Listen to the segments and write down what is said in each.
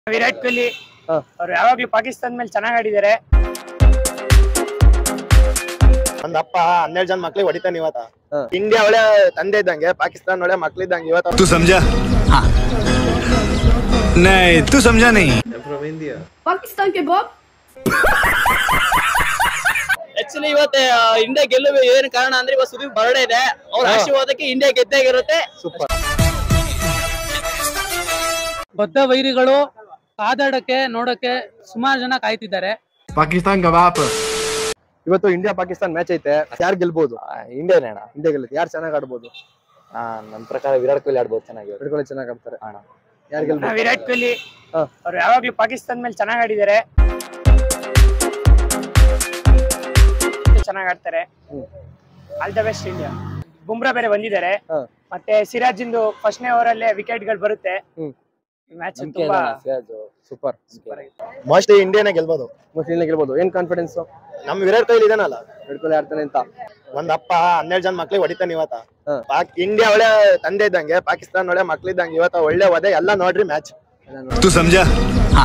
ವಿರಾಟ್ ಕೊಹ್ಲಿ ಹಾ. ಅವ್ರು ಯಾವಾಗ್ಲೂ ಪಾಕಿಸ್ತಾನ ಮೇಲೆ ಚೆನ್ನಾಗ್ ಆಡಿದ್ದಾರೆ ಒಂದ್ ಅಪ್ಪ ಹನ್ನೆರಡು ಜನ ಮಕ್ಳಿಗೆ ಹೊಡಿತಾನೆ ಇವತ್ತ ಹಾ. ಇಂಡಿಯಾ ಒಳ್ಳೆ ತಂದೆ ಇದ್ದಂಗೆ ಪಾಕಿಸ್ತಾನ ಒಳ್ಳೆ ಮಕ್ಳಿದ್ದಂಗೆ ಇವತ್ತ तू समझा हाँ नहीं तू समझा नहीं पाकिस्तान के बॉब ಆಕ್ಚುಲಿ ಇವತ್ತು ಇಂಡಿಯಾ ಗೆಲ್ಲುವ ಏನ್ ಕಾರಣ ಅಂದ್ರೆ ಇವತ್ತು ಸುದೀಪ್ ಬರ್ಡೇ ಇದೆ ಅವ್ರ ಆಶೀರ್ವಾದಕ್ಕೆ ಇಂಡಿಯಾ ಗೆದ್ದಾಗಿರುತ್ತೆ ಸೂಪರ್ ಬದ್ಧ ವೈರಿಗಳು ಕಾದಾಡಕ್ಕೆ ನೋಡಕ್ಕೆ ಸುಮಾರು ಜನ ಕಾಯ್ತಿದ್ದಾರೆ पाकिस्तान का बाप ಇವತ್ತು ಇಂಡಿಯಾ ಪಾಕಿಸ್ತಾನ ಮ್ಯಾಚ್ ಐತೆ ಯಾರು ಗೆಲ್ಬಹುದು ಇಂಡಿಯಾನೇ ಅಣ್ಣ ಇಂಡಿಯಾ ಗೆಲ್ಲುತ್ತೆ ಯಾರು ಚೆನ್ನಾಗಿ ಆಡ್ಬೋದು ಆ, ನನ್ ಪ್ರಕಾರ ವಿರಾಟ್ ಕೊಹ್ಲಿ ಆಡ್ಬೋದು ಚೆನ್ನಾಗಿ ಹಿಡ್ಕೊಳ್ಳಿ ಚೆನ್ನಾಗಿ ಆಡ್ತಾರೆ ಅಣ್ಣ ಯಾರು ಗೆಲ್ಬಹುದು ವಿರಾಟ್ ಕೊಹ್ಲಿ ಹಾ. ಅವ್ರು ಯಾವಾಗ್ಲೂ ಪಾಕಿಸ್ತಾನ ಮೇಲೆ ಚೆನ್ನಾಗ್ ಆಡಿದ್ದಾರೆ ಚೆನ್ನಾಗ್ ಆಡ್ತಾರೆ ಹ್ಮ್. All the best India Bumrah ಬೇರೆ ಬಂದಿದ್ದಾರೆ ಹಾ. ಮತ್ತೆ ಸಿರಾಜ್ ಇಂದು ಫಸ್ಟ್ನೇ ಓವರ್ ಅಲ್ಲೇ ವಿಕೆಟ್ ಗಳು ಬರುತ್ತೆ ಹ್ಮ್. ಮ್ಯಾಚ್ ನಂಬಿಕೆ ತುಂಬಾ ಸೂಪರ್ ಮೋಸ್ಟ್ಲಿ ಇಂಡಿಯಾನೇ ಗೆಲ್ಬೋದು ಮುಸ್ಲಿಂ ಗೆಲ್ಬಹುದು ಏನ್ ಕಾನ್ಫಿಡೆನ್ಸ್ ನಮ್ ವಿರಾಟ್ ಕೊಹ್ಲಿ ಇದಾನಲ್ಲ ಹಿಡ್ಕೊಳ್ಳಿ ಆಡ್ತಾನೆ ಅಂತ ಒಂದ್ ಅಪ್ಪ ಹನ್ನೆರಡು ಜನ ಮಕ್ಳಿಗೆ ಹೊಡಿತಾನೆ ಇವತ್ತ ಹಾ. ಪಾಕ್ ಇಂಡಿಯಾ ಒಳ್ಳೆ ತಂದೆ ಇದ್ದಂಗೆ ಪಾಕಿಸ್ತಾನ ಒಳ್ಳೆ ಮಕ್ಳಿದ್ದಂಗೆ ಇವತ್ತ ಒಳ್ಳೆ ಒದೆ ಎಲ್ಲ ನೋಡ್ರಿ ಮ್ಯಾಚ್ तू समझा हाँ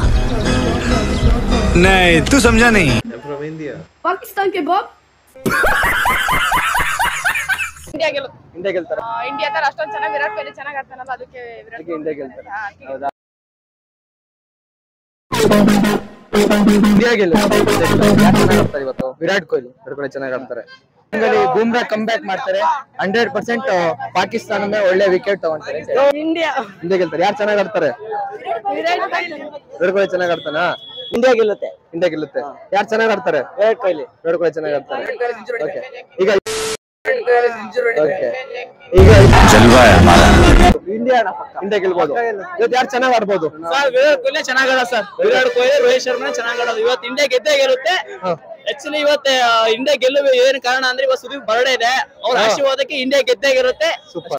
नहीं तू समझा नहीं पाकिस्तान के बॉब ಇಂಡಿಯಾ ಗೆಲ್ಲುತ್ತೆ ಇಂಡಿಯಾ ಗೆಲ್ತಾರೆ ಇಂಡಿಯಾದಲ್ಲಿ ಅಷ್ಟೊಂದ್ ಚೆನ್ನಾಗಿ ವಿರಾಟ್ ಕೊಹ್ಲಿ ಚೆನ್ನಾಗಿ ಆಡ್ತಾನಲ್ಲ ಅದಕ್ಕೆ ವಿರಾಟ್ ಅದಕ್ಕೆ ಇಂಡಿಯಾ ಗೆಲ್ತಾರೆ ಹಾ, ಅದಕ್ಕೆ ಹೌದಾ ಇಂಡಿಯಾ ಗೆಲ್ಲುತ್ತೆ ಯಾರು ಚೆನ್ನಾಗಿ ಆಡ್ತಾರೆ ಇವತ್ತು ವಿರಾಟ್ ಕೊಹ್ಲಿ ಹಿಡ್ಕೊಳ್ಳಿ ಚೆನ್ನಾಗಿ ಆಡ್ತಾರೆ ಇಂಡಿಯಾದಲ್ಲಿ ಬೂಮ್ರಾ ಕಮ್ ಬ್ಯಾಕ್ ಮಾಡ್ತಾರೆ ಹಂಡ್ರೆಡ್ ಪರ್ಸೆಂಟ್ ಪಾಕಿಸ್ತಾನ ಮೇಲೆ ಒಳ್ಳೆ ವಿಕೆಟ್ ತಗೊಂತಾರೆ ಇಂಡಿಯಾ ಇಂಡಿಯಾ ಗೆಲ್ತಾರೆ ಯಾರು ಚೆನ್ನಾಗಿ ಆಡ್ತಾರೆ ವಿರಾಟ್ ಕೊಹ್ಲಿ ವಿರಾಟ್ ಕೊಹ್ಲಿ ಚೆನ್ನಾಗಿ ಆಡ್ತಾನಾ ಇಂಡಿಯಾ ಗೆಲ್ಲುತ್ತೆ ಇಂಡಿಯಾ ಗೆಲ್ಲುತ್ತೆ ಯಾರು ಚೆನ್ನಾಗಿ ಆಡ್ತಾರೆ ವಿರಾಟ್ ಕೊಹ್ಲಿ ವಿರಾಟ್ ಕೊಹ್ಲಿ ಚೆನ್ನಾಗಿ ಆಡ್ತಾರೆ ಓಕೆ ಈಗ ಓಕೆ ಈಗ ಇಂಡಿಯಾ ಇಂಡಿಯಾ ಗೆಲ್ಬೋದು ಇವತ್ತು ಯಾರು ಚೆನ್ನಾಗಿ ಆಡ್ಬೋದು ಸರ್ ವಿರಾಟ್ ಕೊಹ್ಲಿ ಚೆನ್ನಾಗ್ ಆಡ ಸರ್ ವಿರಾಟ್ ಕೊಹ್ಲಿ ರೋಹಿತ್ ಶರ್ಮಾ ಚೆನ್ನಾಗ್ ಆಡೋದು ಇವತ್ತು ಇಂಡಿಯಾ ಗೆದ್ದೇ ಗೆಲ್ಲುತ್ತೆ ಹಾ. ಆಕ್ಚುಲಿ ಇವತ್ತು ಇಂಡಿಯಾ ಗೆಲ್ಲುವ ಏನ್ ಕಾರಣ ಅಂದ್ರೆ ಇವತ್ತು ಸುದೀಪ್ ಬರ್ಡೇ ಇದೆ ಅವ್ರ ಆಶೀರ್ವಾದಕ್ಕೆ ಇಂಡಿಯಾ ಗೆದ್ದಾಗಿರುತ್ತೆ ಸೂಪರ್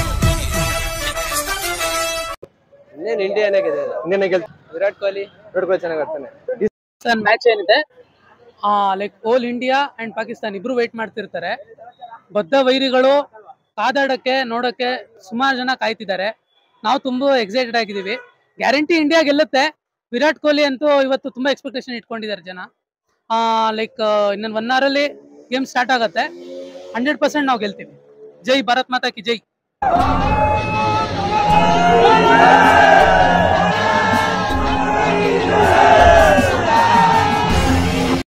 ಇನ್ನೇನು ಇಂಡಿಯಾನೇ ಗೆದ್ದ ಇಂಡಿಯಾನೇ ಗೆಲ್ ವಿರಾಟ್ ಕೊಹ್ಲಿ ವಿರಾಟ್ ಕೊಹ್ಲಿ ಚೆನ್ನಾಗಿ ಆಡ್ತಾನೆ ಮ್ಯಾಚ್ ಏನಿದೆ like all India and Pakistan ಇಬ್ರು ವೇಟ್ ಮಾಡ್ತಿರ್ತಾರೆ ಬದ್ಧ ವೈರಿಗಳು ಕಾದಾಡಕ್ಕೆ ನೋಡಕ್ಕೆ ಸುಮಾರು ಜನ ಕಾಯ್ತಿದ್ದಾರೆ ನಾವು ತುಂಬಾ ಎಕ್ಸೈಟೆಡ್ ಆಗಿದ್ದೀವಿ ಗ್ಯಾರಂಟಿ ಇಂಡಿಯಾ ಗೆಲ್ಲುತ್ತೆ ವಿರಾಟ್ ಕೊಹ್ಲಿ ಅಂತೂ ಇವತ್ತು ತುಂಬಾ ಎಕ್ಸ್ಪೆಕ್ಟೇಷನ್ ಇಟ್ಕೊಂಡಿದ್ದಾರೆ ಜನ ಲೈಕ್ ಇನ್ನೊಂದು ಒನ್ ಅವರಲ್ಲಿ ಗೇಮ್ ಸ್ಟಾರ್ಟ್ ಆಗುತ್ತೆ ಹಂಡ್ರೆಡ್ ಪರ್ಸೆಂಟ್ ನಾವು ಗೆಲ್ತೀವಿ ಜೈ ಭಾರತ್ ಮಾತಾ ಕಿ ಜೈ